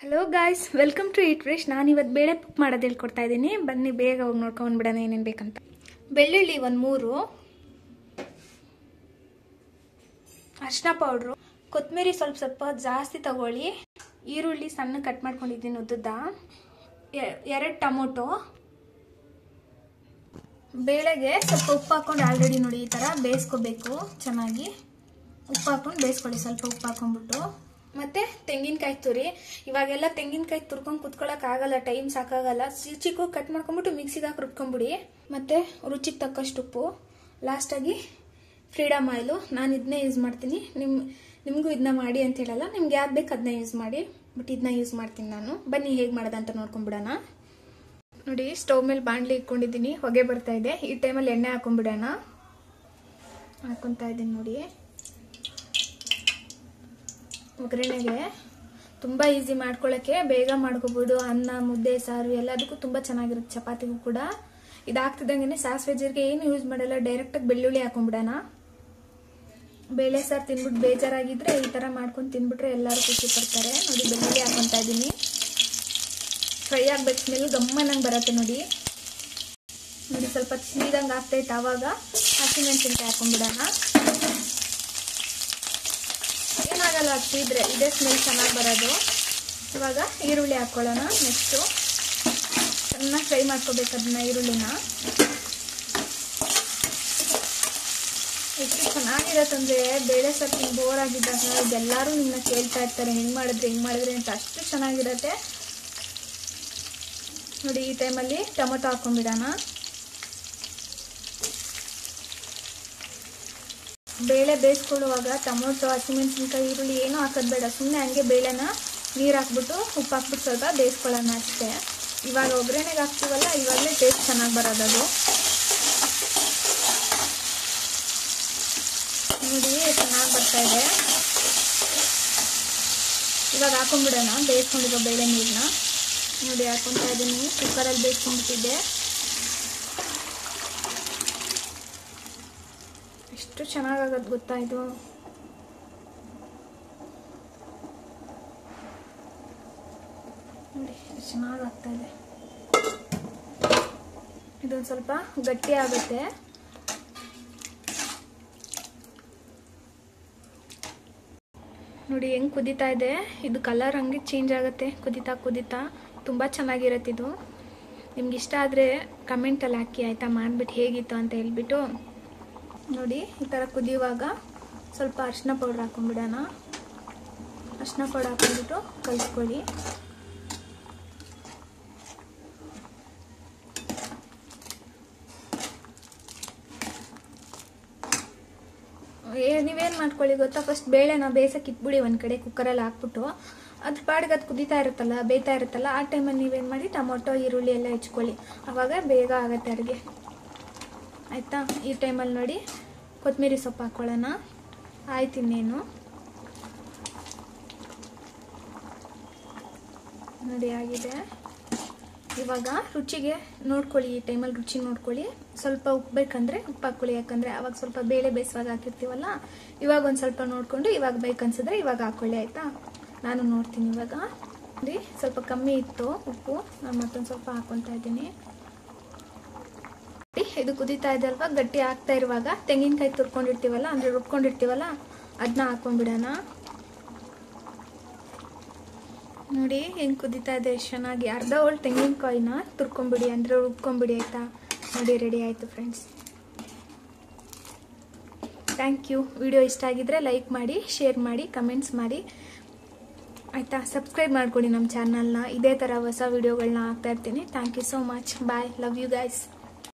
hello guys welcome to it fresh ನಾನು ಇವತ್ತು ಬೇಳೆ ಕುಕ್ ಮಾಡೋದು ಹೇಳ್ಕೊಡ್ತಾ ಇದ್ದೀನಿ ಬನ್ನಿ ಬೇಗ ಹೋಗಿ ನೋಡ್ಕೊಂಡ್ಬಿಡೋಣ ಏನೇನು ಬೇಕಂತ ಬೆಳ್ಳುಳ್ಳಿ ಒಂದು ಮೂರು ಅರ್ಶಿನ ಪೌಡ್ರು ಕೊತ್ತಂಬರಿ ಸ್ವಲ್ಪ ಸ್ವಲ್ಪ ಜಾಸ್ತಿ ತಗೊಳ್ಳಿ ಈರುಳ್ಳಿ ಸಣ್ಣ ಕಟ್ ಮಾಡ್ಕೊಂಡಿದ್ದೀನಿ ಉದ್ದುದ್ದ ಎರಡು ಟೊಮೊಟೊ ಬೇಳೆಗೆ ಸ್ವಲ್ಪ ಉಪ್ಪು ಹಾಕೊಂಡು ಆಲ್ರೆಡಿ ನೋಡಿ ಈ ಥರ ಬೇಯಿಸ್ಕೋಬೇಕು ಚೆನ್ನಾಗಿ ಉಪ್ಪು ಹಾಕೊಂಡು ಬೇಯಿಸ್ಕೊಳ್ಳಿ ಸ್ವಲ್ಪ ಉಪ್ಪು ಹಾಕೊಂಡ್ಬಿಟ್ಟು ಮತ್ತೆ ತೆಂಗಿನಕಾಯಿ ತುರಿ ಇವಾಗೆಲ್ಲ ತೆಂಗಿನಕಾಯಿ ತುರ್ಕೊಂಡು ಕುತ್ಕೊಳ್ಳೋಕೆ ಆಗಲ್ಲ ಟೈಮ್ ಸಾಕಾಗಲ್ಲ ಚಿಕ್ಕ ಚಿಕ್ಕ ಕಟ್ ಮಾಡ್ಕೊಂಡ್ಬಿಟ್ಟು ಮಿಕ್ಸಿಗೆ ಹಾಕಿ ರುಬ್ಕೊಂಬಿಡಿ ಮತ್ತೆ ರುಚಿಗೆ ತಕ್ಕಷ್ಟು ಉಪ್ಪು ಲಾಸ್ಟಾಗಿ ಫ್ರೀಡಮ್ ಆಯಿಲು ನಾನು ಇದನ್ನೇ ಯೂಸ್ ಮಾಡ್ತೀನಿ ನಿಮ್ಮ ನಿಮಗೂ ಇದನ್ನ ಮಾಡಿ ಅಂತ ಹೇಳಲ್ಲ ನಿಮ್ಗೆ ಯಾವ್ದು ಬೇಕು ಅದನ್ನ ಯೂಸ್ ಮಾಡಿ ಬಟ್ ಇದನ್ನ ಯೂಸ್ ಮಾಡ್ತೀನಿ ನಾನು ಬನ್ನಿ ಹೇಗೆ ಮಾಡೋದಂತ ನೋಡ್ಕೊಂಬಿಡೋಣ ನೋಡಿ ಸ್ಟವ್ ಮೇಲೆ ಬಾಣಲಿ ಇಟ್ಕೊಂಡಿದ್ದೀನಿ ಹೊಗೆ ಬರ್ತಾ ಇದೆ ಈ ಟೈಮಲ್ಲಿ ಎಣ್ಣೆ ಹಾಕೊಂಡ್ಬಿಡೋಣ ಹಾಕೊತಾ ಇದ್ದೀನಿ ನೋಡಿ ಒಗ್ಗರಣೆಗೆ ತುಂಬ ಈಸಿ ಮಾಡ್ಕೊಳ್ಳೋಕ್ಕೆ ಬೇಗ ಮಾಡ್ಕೋಬೋದು ಅನ್ನ ಮುದ್ದೆ ಸಾರು ಎಲ್ಲದಕ್ಕೂ ತುಂಬ ಚೆನ್ನಾಗಿರುತ್ತೆ ಚಪಾತಿಗೂ ಕೂಡ ಇದಾಗ್ತಿದ್ದಂಗೆ ಸಾಸಿವೆ ಜೀರಿಗೆ ಏನು ಯೂಸ್ ಮಾಡಲ್ಲ ಡೈರೆಕ್ಟಾಗಿ ಬೆಳ್ಳುಳ್ಳಿ ಹಾಕೊಂಡ್ಬಿಡೋಣ ಬೇಳೆ ಸಾರು ತಿನ್ಬಿಟ್ಟು ಬೇಜಾರಾಗಿದ್ರೆ ಈ ಥರ ಮಾಡ್ಕೊಂಡು ತಿನ್ಬಿಟ್ರೆ ಎಲ್ಲರೂ ಖುಷಿ ಪಡ್ತಾರೆ ನೋಡಿ ಬೆಳ್ಳುಳ್ಳಿ ಹಾಕೊತಾ ಇದ್ದೀನಿ ಫ್ರೈ ಆಗ್ಬೇಕು ಸ್ಮೆಲ್ ಗಮ್ಮನಂಗೆ ಬರುತ್ತೆ ನೋಡಿ ನೋಡಿ ಸ್ವಲ್ಪ ಸೀದಂಗೆ ಆಗ್ತೈತೆ ಆವಾಗ ಹಸಿಮೆಣಸಿನ್ಕಾಯಿ ಹಾಕೊಂಡ್ಬಿಡೋಣ ಏನಾಗಲ್ಲ ಹಚ್ಚಿದ್ರೆ ಇದೇ ಸ್ಮೆಲ್ ಚೆನ್ನಾಗಿ ಬರೋದು ಇವಾಗ ಈರುಳ್ಳಿ ಹಾಕ್ಕೊಳ್ಳೋಣ ನೆಕ್ಸ್ಟು ಚೆನ್ನಾಗಿ ಫ್ರೈ ಮಾಡ್ಕೋಬೇಕು ಅದನ್ನ ಈರುಳ್ಳಿನ ಎಷ್ಟು ಚೆನ್ನಾಗಿರತ್ತಂದ್ರೆ ಬೇಳೆ ಸೊಪ್ಪು ಬೋರ್ ಆಗಿದ್ದಾಗ ಇದೆಲ್ಲರೂ ನಿಮ್ಮನ್ನ ಕೇಳ್ತಾ ಇರ್ತಾರೆ ಹೆಂಗೆ ಮಾಡಿದ್ರೆ ಹೆಂಗೆ ಮಾಡಿದ್ರೆ ಅಂತ ಅಷ್ಟು ಚೆನ್ನಾಗಿರತ್ತೆ ನೋಡಿ ಈ ಟೈಮಲ್ಲಿ ಟೊಮೊಟೊ ಹಾಕೊಂಡ್ಬಿಡೋಣ ಬೇಳೆ ಬೇಯಿಸ್ಕೊಳ್ಳುವಾಗ ಟೊಮೊಟೊ ಹಸಿಮೆಣಸಿನ್ಕಾಯಿ ಈರುಳ್ಳಿ ಏನೂ ಹಾಕೋದು ಬೇಡ ಸುಮ್ಮನೆ ಹಂಗೆ ಬೇಳೆನ ನೀರು ಹಾಕ್ಬಿಟ್ಟು ಉಪ್ಪು ಹಾಕ್ಬಿಟ್ಟು ಸ್ವಲ್ಪ ಬೇಯಿಸ್ಕೊಳ್ಳೋಣ ಅಷ್ಟೇ ಇವಾಗ ಒಗ್ಗರಣೆಗೆ ಹಾಕ್ತೀವಲ್ಲ ಇವಾಗಲೇ ಟೇಸ್ಟ್ ಚೆನ್ನಾಗಿ ಬರೋದದು ನೋಡಿ ಚೆನ್ನಾಗಿ ಬರ್ತಾ ಇದೆ ಇವಾಗ ಹಾಕೊಂಡ್ಬಿಡೋಣ ಬೇಯಿಸ್ಕೊಂಡಿರೋ ಬೇಳೆ ನೀರನ್ನ ನೋಡಿ ಹಾಕೊತಾ ಇದ್ದೀನಿ ಕುಕ್ಕರಲ್ಲಿ ಬೇಯಿಸ್ಕೊಂಡ್ಬಿಟ್ಟಿದ್ದೆ ಎಷ್ಟು ಚೆನ್ನಾಗಾಗತ್ತೆ ಗೊತ್ತಾ ಇದು ನೋಡಿ ಎಷ್ಟು ಚೆನ್ನಾಗಿ ಆಗ್ತಾ ಇದೆ ಇದೊಂದು ಸ್ವಲ್ಪ ಗಟ್ಟಿ ಆಗುತ್ತೆ ನೋಡಿ ಹೆಂಗೆ ಕುದೀತಾ ಇದೆ ಇದು ಕಲರ್ ಹಂಗೆ ಚೇಂಜ್ ಆಗುತ್ತೆ ಕುದೀತಾ ಕುದೀತಾ ತುಂಬ ಚೆನ್ನಾಗಿರತ್ತೆ ಇದು ನಿಮ್ಗೆ ಇಷ್ಟ ಆದರೆ ಕಮೆಂಟಲ್ಲಿ ಹಾಕಿ ಆಯಿತಾ ಮಾಡಿಬಿಟ್ಟು ಹೇಗಿತ್ತು ಅಂತ ಹೇಳ್ಬಿಟ್ಟು ನೋಡಿ ಈ ಥರ ಕುದಿಯುವಾಗ ಸ್ವಲ್ಪ ಅರಿಶಿನ ಪೌಡ್ರ್ ಹಾಕೊಂಡ್ಬಿಡೋಣ ಅರಿಶಿನ ಪೌಡ್ರ್ ಹಾಕೊಂಡ್ಬಿಟ್ಟು ಕಲಿಸ್ಕೊಳ್ಳಿ ಏ ನೀವೇನು ಮಾಡ್ಕೊಳ್ಳಿ ಗೊತ್ತಾ ಫಸ್ಟ್ ಬೇಳೆನ ಬೇಯಿಸಕ್ಕೆ ಇಟ್ಬಿಡಿ ಒಂದು ಕಡೆ ಕುಕ್ಕರಲ್ಲಿ ಹಾಕ್ಬಿಟ್ಟು ಅದ್ರ ಪಾಡಿಗೆ ಅದು ಕುದೀತಾ ಇರುತ್ತಲ್ಲ ಬೇಯ್ತಾ ಇರುತ್ತಲ್ಲ ಆ ಟೈಮಲ್ಲಿ ನೀವೇನು ಮಾಡಿ ಟೊಮೊಟೊ ಈರುಳ್ಳಿ ಎಲ್ಲ ಹೆಚ್ಕೊಳ್ಳಿ ಆವಾಗ ಬೇಗ ಆಗುತ್ತೆ ಅಡುಗೆ ಆಯಿತಾ ಈ ಟೈಮಲ್ಲಿ ನೋಡಿ ಕೊತ್ತಂಬರಿ ಸೊಪ್ಪು ಹಾಕ್ಕೊಳ್ಳೋಣ ಆಯ್ತು ಇನ್ನೇನು ನೋಡಿ ಆಗಿದೆ ಇವಾಗ ರುಚಿಗೆ ನೋಡ್ಕೊಳ್ಳಿ ಈ ಟೈಮಲ್ಲಿ ರುಚಿ ನೋಡ್ಕೊಳ್ಳಿ ಸ್ವಲ್ಪ ಉಪ್ಪು ಬೇಕಂದ್ರೆ ಉಪ್ಪು ಹಾಕ್ಕೊಳ್ಳಿ ಯಾಕಂದರೆ ಅವಾಗ ಸ್ವಲ್ಪ ಬೇಳೆ ಬೇಯಿಸುವಾಗ ಹಾಕಿರ್ತೀವಲ್ಲ ಇವಾಗ ಒಂದು ಸ್ವಲ್ಪ ನೋಡಿಕೊಂಡು ಇವಾಗ ಬೇಕನ್ಸಿದ್ರೆ ಇವಾಗ ಹಾಕ್ಕೊಳ್ಳಿ ಆಯಿತಾ ನಾನು ನೋಡ್ತೀನಿ ಇವಾಗ ನೋಡಿ ಸ್ವಲ್ಪ ಕಮ್ಮಿ ಇತ್ತು ಉಪ್ಪು ನಾನು ಮತ್ತೊಂದು ಸ್ವಲ್ಪ ಹಾಕ್ಕೊತಾ ಇದ್ದೀನಿ ಇದು ಕುದೀತಾ ಇದೆ ಅಲ್ವಾ ಗಟ್ಟಿ ಆಗ್ತಾ ಇರುವಾಗ ತೆಂಗಿನಕಾಯಿ ತುರ್ಕೊಂಡಿರ್ತೀವಲ್ಲ ಅಂದರೆ ರುಬ್ಕೊಂಡಿರ್ತೀವಲ್ಲ ಅದನ್ನ ಹಾಕೊಂಡ್ಬಿಡೋಣ ನೋಡಿ ಹೆಂಗೆ ಕುದೀತಾ ಇದೆ ಎಷ್ಟು ಚೆನ್ನಾಗಿ ಅರ್ಧ ಹೋಳು ತೆಂಗಿನಕಾಯಿನ ತುರ್ಕೊಂಬಿಡಿ ಅಂದರೆ ರುಬ್ಕೊಂಬಿಡಿ ಆಯಿತಾ ನೋಡಿ ರೆಡಿ ಆಯಿತು ಫ್ರೆಂಡ್ಸ್ ಥ್ಯಾಂಕ್ ಯು ವಿಡಿಯೋ ಇಷ್ಟ ಆಗಿದ್ರೆ ಲೈಕ್ ಮಾಡಿ ಶೇರ್ ಮಾಡಿ ಕಮೆಂಟ್ಸ್ ಮಾಡಿ ಆಯಿತಾ ಸಬ್ಸ್ಕ್ರೈಬ್ ಮಾಡ್ಕೊಡಿ ನಮ್ಮ ಚಾನಲ್ನ ಇದೇ ಥರ ಹೊಸ ವಿಡಿಯೋಗಳನ್ನ ಹಾಕ್ತಾ ಇರ್ತೀನಿ thank you so much bye love you guys